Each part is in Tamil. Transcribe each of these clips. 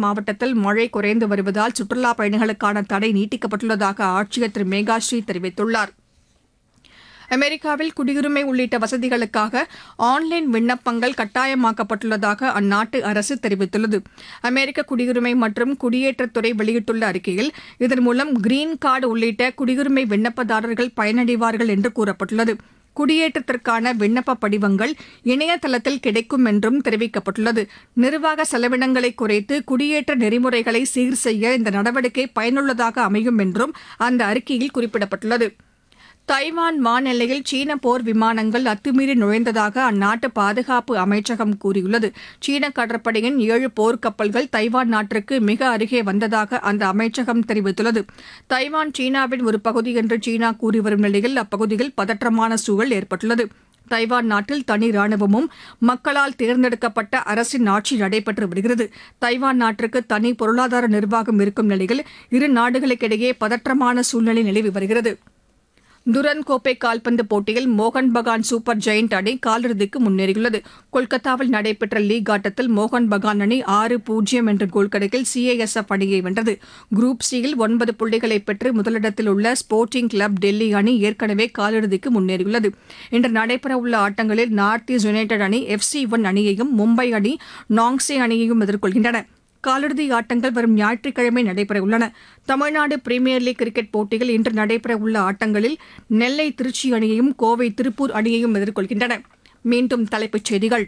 மாவட்டத்தில் மழை குறைந்து வருவதால் சுற்றுலாப் பயணிகளுக்கான தடை நீட்டிக்கப்பட்டுள்ளதாக ஆட்சியர் திரு மேகாஸ்ரீ தெரிவித்துள்ளார் அமெரிக்காவில் குடியுரிமை உள்ளிட்ட வசதிகளுக்காக ஆன்லைன் விண்ணப்பங்கள் கட்டாயமாக்கப்பட்டுள்ளதாக அந்நாட்டு அரசு தெரிவித்துள்ளது அமெரிக்க குடியுரிமை மற்றும் குடியேற்றத்துறை வெளியிட்டுள்ள அறிக்கையில் இதன் மூலம் கிரீன் கார்டு உள்ளிட்ட குடியுரிமை விண்ணப்பதாரர்கள் பயனடைவார்கள் என்று கூறப்பட்டுள்ளது குடியேற்றத்திற்கான விண்ணப்ப படிவங்கள் இணையதளத்தில் கிடைக்கும் என்றும் தெரிவிக்கப்பட்டுள்ளது நிர்வாக செலவினங்களை குறைத்து குடியேற்ற நெறிமுறைகளை சீர் செய்ய இந்த நடவடிக்கை பயனுள்ளதாக அமையும் என்றும் அந்த அறிக்கையில் குறிப்பிடப்பட்டுள்ளது தைவான் வானெல்லையில் சீன போர் விமானங்கள் அத்துமீறி நுழைந்ததாக அந்நாட்டு பாதுகாப்பு அமைச்சகம் கூறியுள்ளது சீன கடற்படையின் ஏழு போர்க்கப்பல்கள் தைவான் நாட்டிற்கு மிக அருகே வந்ததாக அந்த அமைச்சகம் தெரிவித்துள்ளது தைவான் சீனாவின் ஒரு பகுதி என்று சீனா கூறி வரும் நிலையில் அப்பகுதியில் பதற்றமான சூழல் ஏற்பட்டுள்ளது தைவான் நாட்டில் தனி ராணுவமும் மக்களால் தேர்ந்தெடுக்கப்பட்ட அரசின் ஆட்சி நடைபெற்று வருகிறது தைவான் நாட்டிற்கு தனி பொருளாதார நிர்வாகம் இருக்கும் நிலையில் இரு நாடுகளுக்கிடையே பதற்றமான சூழ்நிலை நிலவி வருகிறது துரன் கோப்பை கால்பந்து போட்டியில் மோகன் பகான் சூப்பர் ஜெயண்ட் அணி காலிறுதிக்கு முன்னேறியுள்ளது கொல்கத்தாவில் நடைபெற்ற லீக் ஆட்டத்தில் மோகன் பகான் அணி ஆறு பூஜ்ஜியம் என்ற கோல் கணக்கில் சிஐஎஸ்எஃப் அணியை வென்றது குரூப் சியில் ஒன்பது புள்ளிகளை பெற்று முதலிடத்தில் உள்ள ஸ்போர்ட்டிங் கிளப் டெல்லி அணி ஏற்கனவே காலிறுதிக்கு முன்னேறியுள்ளது இன்று நடைபெறவுள்ள ஆட்டங்களில் நார்த் ஈஸ்ட் யுனைடெட் அணி எஃப்சி ஒன் அணியையும் மும்பை அணி நாங்ஸே அணியையும் எதிர்கொள்கின்றன காலிறுதி ஆட்டங்கள் வரும் ஞாயிற்றுக்கிழமை நடைபெறவுள்ளன தமிழ்நாடு பிரீமியர் லீக் கிரிக்கெட் போட்டியில் இன்று நடைபெறவுள்ள ஆட்டங்களில் நெல்லை திருச்சி அணியையும் கோவை திருப்பூர் அணியையும் எதிர்கொள்கின்றன மீண்டும் தலைப்புச் செய்திகள்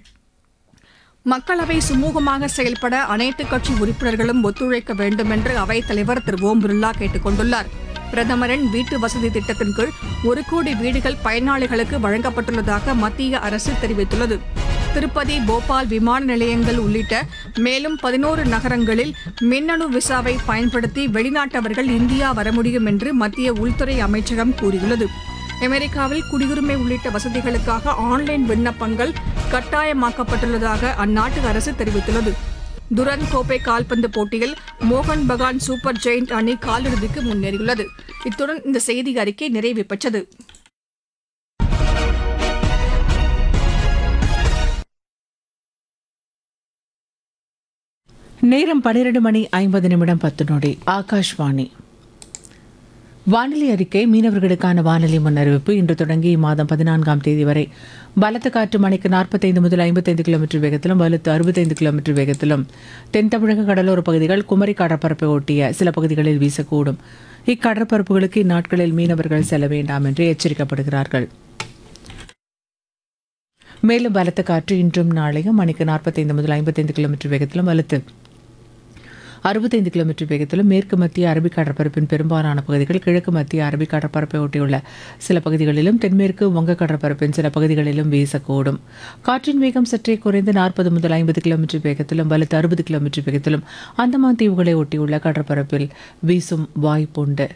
மக்களவை சுமூகமாக செயல்பட அனைத்துக் கட்சி உறுப்பினர்களும் ஒத்துழைக்க வேண்டும் என்று அவைத் தலைவர் திரு ஓம் பிர்லா கேட்டுக் கொண்டுள்ளார் பிரதமரின் வீட்டு வசதி திட்டத்தின் கீழ் ஒரு கோடி வீடுகள் பயனாளிகளுக்கு வழங்கப்பட்டுள்ளதாக மத்திய அரசு தெரிவித்துள்ளது திருப்பதி போபால் விமான நிலையங்கள் உள்ளிட்ட மேலும் பதினோரு நகரங்களில் மின்னணு விசாவை பயன்படுத்தி வெளிநாட்டவர்கள் இந்தியா வர முடியும் என்று மத்திய உள்துறை அமைச்சகம் கூறியுள்ளது அமெரிக்காவில் குடியுரிமை உள்ளிட்ட வசதிகளுக்காக ஆன்லைன் விண்ணப்பங்கள் கட்டாயமாக்கப்பட்டுள்ளதாக அந்நாட்டு அரசு தெரிவித்துள்ளது துரன் கோப்பை கால்பந்து போட்டியில் மோகன் பகான் சூப்பர் ஜெயிண்ட் அணி காலிறுதிக்கு முன்னேறியுள்ளது இத்துடன் இந்த செய்தி அறிக்கை நிறைவு பெற்றது நேரம் பன்னிரண்டு மணி ஐம்பது நிமிடம் பத்து நொடி ஆகாஷ்வாணி வானிலை அறிக்கை மீனவர்களுக்கான வானிலை முன்னறிவிப்பு இன்று தொடங்கி இம்மாதம் பதினான்காம் தேதி வரை பலத்த காற்று மணிக்கு நாற்பத்தைந்து முதல் ஐம்பத்தைந்து கிலோமீட்டர் வேகத்திலும் வலுத்து அறுபத்தைந்து கிலோமீட்டர் வேகத்திலும் தென் தமிழக கடலோர பகுதிகள் குமரி கடற்பரப்பை ஒட்டிய சில பகுதிகளில் வீசக்கூடும் இக்கடற்பரப்புகளுக்கு இந்நாட்களில் மீனவர்கள் செல்ல வேண்டாம் என்று எச்சரிக்கப்படுகிறார்கள் மேலும் பலத்த காற்று இன்றும் நாளையும் மணிக்கு நாற்பத்தைந்து முதல் ஐம்பத்தைந்து கிலோமீட்டர் வேகத்திலும் வலுத்து அறுபத்தைந்து கிலோமீட்டர் வேகத்திலும் மேற்கு மத்திய அரபிக் கடற்பரப்பின் பெரும்பாலான பகுதிகள் கிழக்கு மத்திய அரபிக் கடற்பரப்பை ஒட்டியுள்ள சில பகுதிகளிலும் தென்மேற்கு வங்க கடற்பரப்பின் சில பகுதிகளிலும் வீசக்கூடும் காற்றின் வேகம் சற்றே குறைந்து நாற்பது முதல் ஐம்பது கிலோமீட்டர் வேகத்திலும் வலுத்து அறுபது கிலோமீட்டர் வேகத்திலும் அந்தமான் தீவுகளை ஒட்டியுள்ள கடற்பரப்பில் வீசும் வாய்ப்புண்டு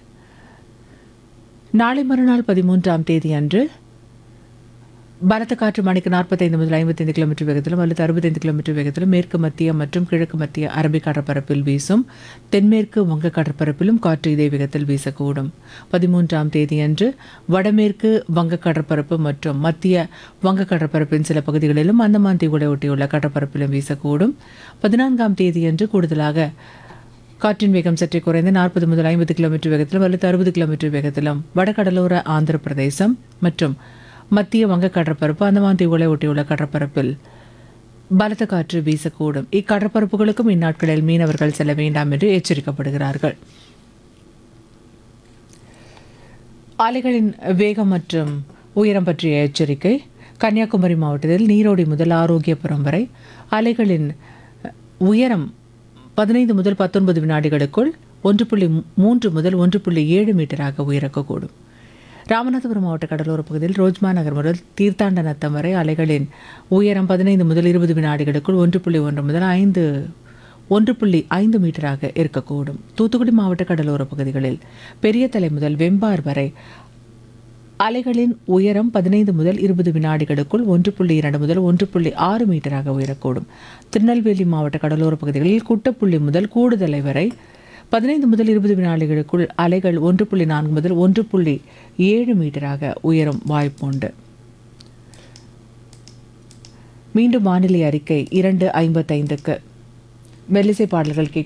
நாளை மறுநாள் பதிமூன்றாம் தேதி அன்று பலத்த காற்று மணிக்கு நாற்பத்தைந்து முதல் ஐம்பத்தைந்து கிலோமீட்டர் வேகத்திலும் அல்லது அறுபத்தைந்து கிலோமீட்டர் வேகத்திலும் மேற்கு மத்திய மற்றும் கிழக்கு மத்திய அரபிக் கடற்பரப்பில் வீசும் தென்மேற்கு வங்க கடற்பரப்பிலும் காற்று இதே வேகத்தில் வீசக்கூடும் பதிமூன்றாம் தேதியன்று வடமேற்கு வங்க கடற்பரப்பு மற்றும் மத்திய வங்க கடற்பரப்பின் சில பகுதிகளிலும் அந்தமான் தீவுகளை ஒட்டியுள்ள கடற்பரப்பிலும் வீசக்கூடும் பதினான்காம் தேதியன்று கூடுதலாக காற்றின் வேகம் சற்றே குறைந்து நாற்பது முதல் ஐம்பது கிலோமீட்டர் வேகத்திலும் அல்லது அறுபது கிலோமீட்டர் வேகத்திலும் வடகடலோர ஆந்திர பிரதேசம் மற்றும் மத்திய வங்க கடற்பரப்பு அந்தமான் தீவுகளை ஒட்டியுள்ள கடற்பரப்பில் பலத்த காற்று வீசக்கூடும் இக்கடற்பரப்புகளுக்கும் இந்நாட்களில் மீனவர்கள் செல்ல வேண்டாம் என்று எச்சரிக்கப்படுகிறார்கள் அலைகளின் வேகம் மற்றும் உயரம் பற்றிய எச்சரிக்கை கன்னியாகுமரி மாவட்டத்தில் நீரோடி முதல் ஆரோக்கியபுரம் வரை அலைகளின் உயரம் பதினைந்து முதல் பத்தொன்பது வினாடிகளுக்குள் ஒன்று புள்ளி மூன்று முதல் ஒன்று புள்ளி ஏழு மீட்டராக உயரக்கூடும் ராமநாதபுரம் மாவட்ட கடலோர பகுதியில் ரோஜ்மா நகர் முதல் தீர்த்தாண்ட நத்தம் வரை அலைகளின் உயரம் பதினைந்து முதல் இருபது வினாடிகளுக்குள் ஒன்று புள்ளி ஒன்று முதல் ஐந்து ஒன்று புள்ளி ஐந்து மீட்டராக இருக்கக்கூடும் தூத்துக்குடி மாவட்ட கடலோர பகுதிகளில் பெரிய தலை முதல் வெம்பார் வரை அலைகளின் உயரம் பதினைந்து முதல் இருபது வினாடிகளுக்குள் ஒன்று புள்ளி இரண்டு முதல் ஒன்று புள்ளி ஆறு மீட்டராக உயரக்கூடும் திருநெல்வேலி மாவட்ட கடலோர பகுதிகளில் குட்டப்புள்ளி முதல் கூடுதலை வரை பதினைந்து முதல் இருபது வினாடிகளுக்குள் அலைகள் ஒன்று புள்ளி நான்கு முதல் ஒன்று புள்ளி ஏழு மீட்டராக உயரும் வாய்ப்புண்டு மீண்டும் வானிலை அறிக்கை இரண்டு ஐம்பத்தைந்துக்கு மெல்லிசை பாடல்கள் கேட்க